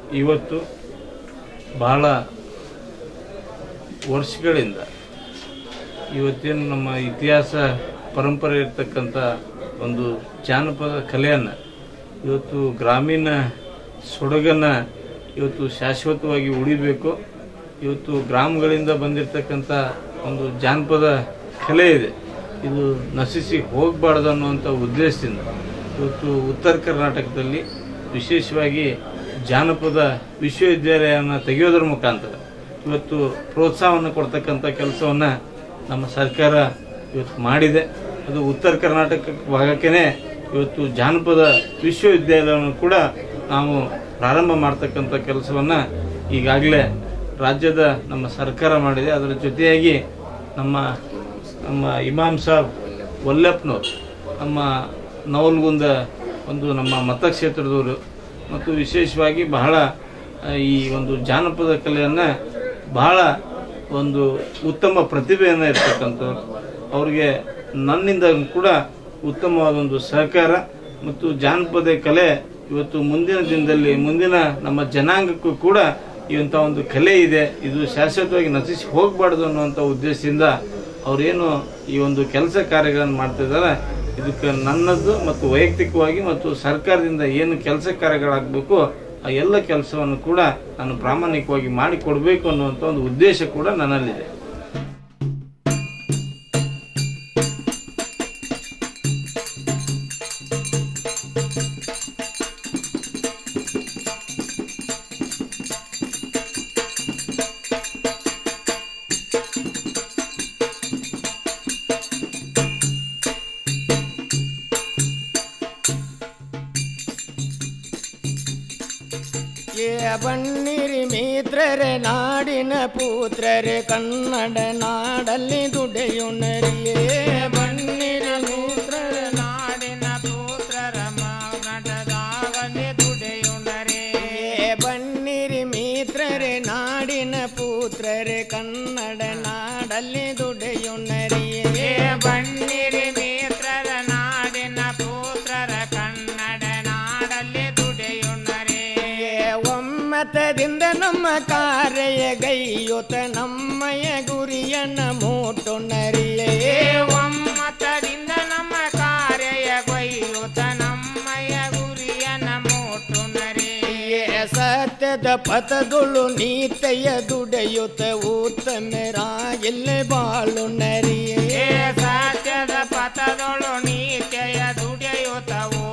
ಇವತ್ತು ಬಹಳ ವರ್ಷಗಳಿಂದ ಇವತ್ತೇನು ನಮ್ಮ ಇತಿಹಾಸ ಪರಂಪರೆ ಇರ್ತಕ್ಕಂಥ ಒಂದು ಜಾನಪದ ಕಲೆಯನ್ನು ಇವತ್ತು ಗ್ರಾಮೀಣ ಸೊಡಗನ್ನು ಇವತ್ತು ಶಾಶ್ವತವಾಗಿ ಉಳಿಬೇಕು ಇವತ್ತು ಗ್ರಾಮಗಳಿಂದ ಬಂದಿರತಕ್ಕಂಥ ಒಂದು ಜಾನಪದ ಕಲೆ ಇದೆ ಇದು ನಶಿಸಿ ಹೋಗಬಾರ್ದು ಅನ್ನುವಂಥ ಉದ್ದೇಶದಿಂದ ಇವತ್ತು ಉತ್ತರ ಕರ್ನಾಟಕದಲ್ಲಿ ವಿಶೇಷವಾಗಿ ಜಾನಪದ ವಿಶ್ವವಿದ್ಯಾಲಯವನ್ನು ತೆಗೆಯೋದ್ರ ಮುಖಾಂತರ ಇವತ್ತು ಪ್ರೋತ್ಸಾಹವನ್ನು ಕೊಡ್ತಕ್ಕಂಥ ಕೆಲಸವನ್ನು ನಮ್ಮ ಸರ್ಕಾರ ಇವತ್ತು ಮಾಡಿದೆ ಅದು ಉತ್ತರ ಕರ್ನಾಟಕ ಭಾಗಕ್ಕೇ ಇವತ್ತು ಜಾನಪದ ವಿಶ್ವವಿದ್ಯಾಲಯವನ್ನು ಕೂಡ ನಾವು ಪ್ರಾರಂಭ ಮಾಡ್ತಕ್ಕಂಥ ಕೆಲಸವನ್ನು ಈಗಾಗಲೇ ರಾಜ್ಯದ ನಮ್ಮ ಸರ್ಕಾರ ಮಾಡಿದೆ ಅದರ ಜೊತೆಯಾಗಿ ನಮ್ಮ ನಮ್ಮ ಇಮಾಮ್ ಸಾಬ್ ವಲ್ಲಪ್ಪನವ್ರು ನಮ್ಮ ನವಲ್ಗುಂದ ಒಂದು ನಮ್ಮ ಮತಕ್ಷೇತ್ರದವರು ಮತ್ತು ವಿಶೇಷವಾಗಿ ಬಹಳ ಆ, ಈ ಒಂದು ಜಾನಪದ ಕಲೆಯನ್ನು ಬಹಳ ಒಂದು ಉತ್ತಮ ಪ್ರತಿಭೆಯನ್ನು ಇರ್ತಕ್ಕಂಥವ್ರು ಅವ್ರಿಗೆ ನನ್ನಿಂದ ಕೂಡ ಉತ್ತಮವಾದ ಒಂದು ಸಹಕಾರ ಮತ್ತು ಜಾನಪದ ಕಲೆ ಇವತ್ತು ಮುಂದಿನ ದಿನದಲ್ಲಿ ಮುಂದಿನ ನಮ್ಮ ಜನಾಂಗಕ್ಕೂ ಕೂಡ ಇಂಥ ಒಂದು ಕಲೆ ಇದೆ ಇದು ಶಾಶ್ವತವಾಗಿ ನಶಿಸಿ ಹೋಗಬಾರ್ದು ಅನ್ನುವಂಥ ಉದ್ದೇಶದಿಂದ ಅವರೇನು ಈ ಒಂದು ಕೆಲಸ ಕಾರ್ಯಗಳನ್ನು ಮಾಡ್ತಿದ್ದಾರೆ ಇದಕ್ಕೆ ನನ್ನದು ಮತ್ತು ವೈಯಕ್ತಿಕವಾಗಿ ಮತ್ತು ಸರ್ಕಾರದಿಂದ ಏನು ಕೆಲಸ ಕಾರ್ಯಗಳಾಗಬೇಕು ಆ ಎಲ್ಲ ಕೆಲಸವನ್ನು ಕೂಡ ನಾನು ಪ್ರಾಮಾಣಿಕವಾಗಿ ಮಾಡಿಕೊಡ್ಬೇಕು ಅನ್ನುವಂಥ ಒಂದು ಉದ್ದೇಶ ಕೂಡ ನನ್ನಲ್ಲಿದೆ ಏ ಬನ್ನಿರಿ ಮಿತ್ರರೆ ನಾಡಿನ ಪುತ್ರರೆ ಕನ್ನಡ ನಾಡಲ್ಲಿ ದುಡಿಯುನರಿಯೇ ಬನ್ನಿರಿ ಮಿತ್ರರೆ ನಾಡಿನ ಪುತ್ರರ ಮಾನಟದಾಗಲಿ ದುಡಿಯುನರೇ ಏ ಬನ್ನಿರಿ ಮಿತ್ರರೆ ನಾಡಿನ ಪುತ್ರರೆ ಕನ್ನಡ ನಾಡಲ್ಲಿ ದುಡಿಯುನರಿಯೇ ಬನ್ನಿರಿ ಮಿತ್ರರ ನಾಡಿನ ಪುತ್ರರ ಕನ್ನಡ ನಾಡಲ್ಲಿ ದುಡಿಯುನರೇ ಒಮ್ಮತದಿಂದ ನಮ್ಮ ಕಾರ್ಯ ಗೈಯುತ ನಮ್ಮಯ ಗುರಿಯನ್ನ ಮೂಟುನರಿಯೇ ಒಮ್ಮತದಿಂದ ನಮ್ಮ ಕಾರ್ಯ ಗೈಯುತ ನಮ್ಮಯ ಗುರಿಯನ್ನ ಮೂಟುನರಿಯೇ ಸತ್ಯದ ಪಥದುಳು ನೀತೆಯ ದುಡೆಯುತ ಉತ್ತಮರಾಗಿಲ್ಲ ಬಾಳು ನರಿಯೇ ಸತ್ಯದ ಪಥದೊಳು ನೀತೆಯ ದುಡಿಯುತ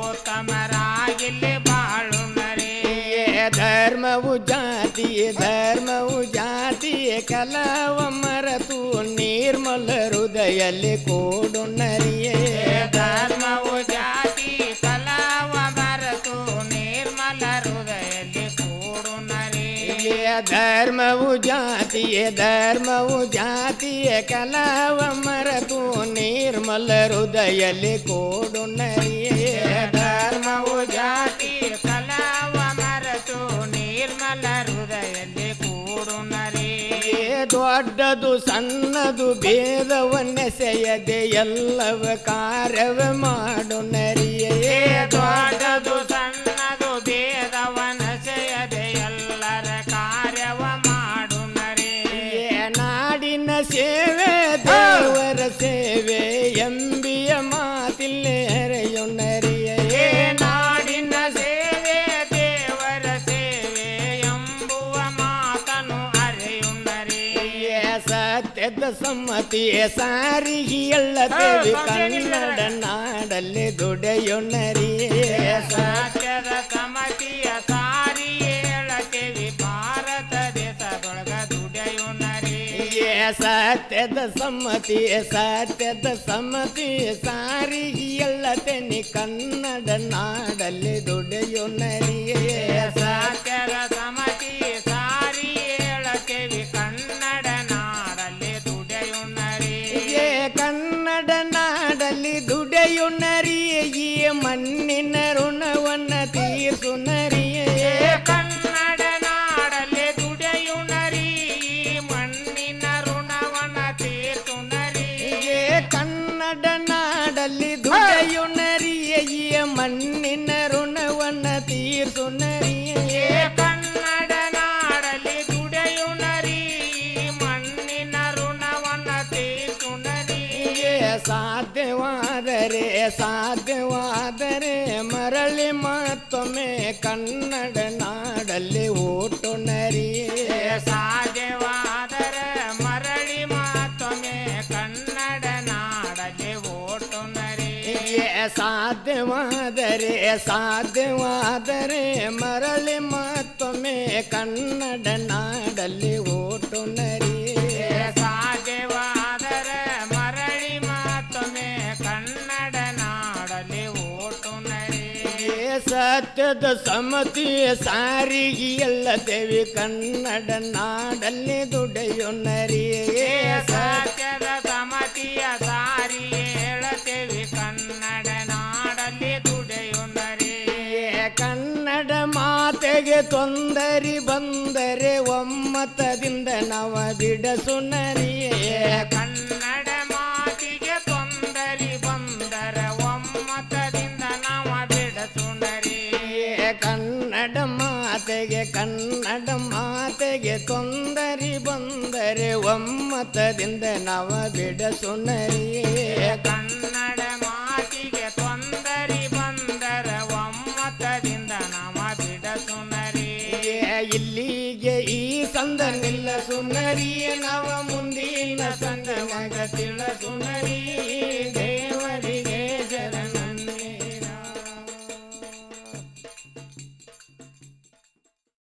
ಉತ್ತಮರಾಗಿಲ್ಲ ಬಾಳು ನರಿಯೇ ಧರ್ಮವು ಜಾತಿಯೇ ಧರ್ಮವು ಜಾತಿಯೇ ಕಲವ ಮರತು ನಿರ್ಮಲ ಹೃದಯಲ್ಲಿ ಕೂಡು ನರಿಯೇ ಧರ್ಮವು ಜಾತಿ ಕಲವ ಮರತು ನಿರ್ಮಲ ಹೃದಯಲ್ಲಿ ಕೂಡು ನರಿಯೇ ಧರ್ಮವು ಜಾತಿಯೇ ಧರ್ಮವು ಜಾತಿಯೇ ಕಲವ ಮರತು ನಿರ್ಮಲ ಹೃದಯಲ್ಲಿ ಕೂಡು ನರಿಯೇ ಧರ್ಮವು ಜಾತಿ ಕಲವ ಮರತು ನಿರ್ಮಲ ಹೃದಯಲ್ಲಿ ಕೂಡು ನರಿಯೇ ದೊಡ್ಡದು ಸಣ್ಣದು ಭೇದವನ್ನೆಸೆಯದೆ ಎಲ್ಲವ ಕಾರ್ಯವ ಮಾಡು ನರಿಯೇ ದೊಡ್ಡದು ಸಣ್ಣದು ಭೇದವನ್ನೆಸೆಯದೆ ಎಲ್ಲರ ಕಾರ್ಯವ ಮಾಡು ನರಿಯೇ ನಾಡಿನ ಸೇವೆ ದೇವರ ಸೇವೆ ಎಂಬಿಯ ಮಾತಿಲ್ಲೇ ಹರೆಯು ನರಿಯೇ ನಾಡಿನ ಸೇವೆ ದೇವರ ಸೇವೆ ಎಂಬುವ ಮಾತನು ಅರೆಯು ನರಿಯೇ ಸತ್ಯದ ಸಮ್ಮತಿಯ ಸಾರಿಗೆ ಎಲ್ಲ ದೇವಿ ಕನ್ನಡ ನಾಡಲ್ಲಿ ದುಡೆಯು ನರಿಯೇ ಸತ್ಯದ ಸಮ್ಮತಿಯ ಸಾರಿ ಹೇಳತೇವಿ ಭಾರತ ದೇಶದೊಳಗ ದುಡೆಯು ನರಿಯೇ ಸತ್ಯದ ಸಮ್ಮತಿ ಸತ್ಯದ ಸಮ್ಮತಿ ಸಾರಿಗೆ ಎಲ್ಲ ತೆನಿ ಕನ್ನಡ ನಾಡಲ್ಲಿ ದುಡೆಯು ನರಿಯೇ ಸತ್ಯದ ಸಮ್ಮತಿ ಸಾರಿ ಹೇಳತೇವಿ ಕನ್ನಡ ನಾಡಲ್ಲಿ ದುಡೆಯು ನರಿಯೇ ಕನ್ನಡ ನಾಡಲ್ಲಿ ದುಡೆಯು ನರಿಯೇ ಈ ಮಣ್ಣಿನ ಋಣವನ್ನ ತೀರ್ಸು ನರಿಯೇ ಕನ್ನಡ ನಾಡಲ್ಲಿ ದುಡೆಯು ನರಿ ಈ ಮಣ್ಣಿನ ಋಣವನ್ನ ತೀರ್ಸು ನರಿಯೇ ಕನ್ನಡ ನಾಡಲ್ಲಿ ದುಡೆಯು ನರಿಯೇ ಈ ಮಣ್ಣಿನ ಋಣವನ್ನ ತೀರ್ಸು ನರಿಯೇ ಸಾಧ್ಯವಾದರೆ ಸಾಧ್ಯವಾದರೆ ಮರಳಿ ಮತ್ತೊಮ್ಮೆ ಕನ್ನಡ ನಾಡಲ್ಲಿ ಓಟು ನರಿ ಸಾಧ್ಯವಾದರೆ ಮರಳಿ ಮತ್ತೊಮ್ಮೆ ಕನ್ನಡ ನಾಡಲ್ಲಿ ಓಟು ನರಿ ಸಾಧ್ಯವಾದರೆ ಸಾಧ್ಯವಾದರೆ ಮರಳಿ ಮತ್ತೊಮ್ಮೆ ಕನ್ನಡ ನಾಡಲ್ಲಿ ಓಟು ನರಿ ಸಾಧ್ಯವಾದರೆ ಮರಳಿ ಮತ್ತೊಮ್ಮೆ ಕನ್ನಡ ನಾಡಲ್ಲಿ ಓಟು ನರಿ ಏ ಸತ್ಯದ ಸಮತಿಯ ಸಾರಿಗೆ ಎಲ್ಲ ದೇವಿ ಕನ್ನಡ ನಾಡಲ್ಲಿ ದುಡಿಯೋ ನರಿಯೇ ಸತ್ಯದ ಸಮತಿಯ ಸಾರಿ ಹೇಳತೇವಿ ಕನ್ನಡ ನಾಡಲ್ಲಿ ದುಡಿಯು ನರಿ ಏ ಕನ್ನಡ ಮಾತೆಗೆ ತೊಂದರೆ ಬಂದರೆ ಒಮ್ಮತದಿಂದ ನವ ಬಿಡಸು ನರಿಯೇ ಕನ್ನಡ ಮಾತಿಗೆ ತೊಂದರೆ ಬಂದರ ಒಮ್ಮತದಿಂದ ನಾವ ಬಿಡಸು ನರಿ ಏ ಕನ್ನಡ ಮಾತೆಗೆ ಕನ್ನಡ ಮಾತೆಗೆ ತೊಂದರೆ ಬಂದರೆ ಒಮ್ಮತದಿಂದ ನವ ಬಿಡಸು ನರಿಯೇ ಕನ್ನಡ ಮಾತಿಗೆ ತೊಂದರೆ ಬಂದರ ಒಮ್ಮತದಿಂದ ನಾವ ಬಿಡಸು ನರಿ ಏ ಇಲ್ಲಿಗೆ ಈ ಸಂದ ನಿಲ್ಲ ಸುನರಿ ನವ ಮುಂದಿನ ಸಂದ ಮಗ ತಿಳ ಸುನರಿ ದೇವರ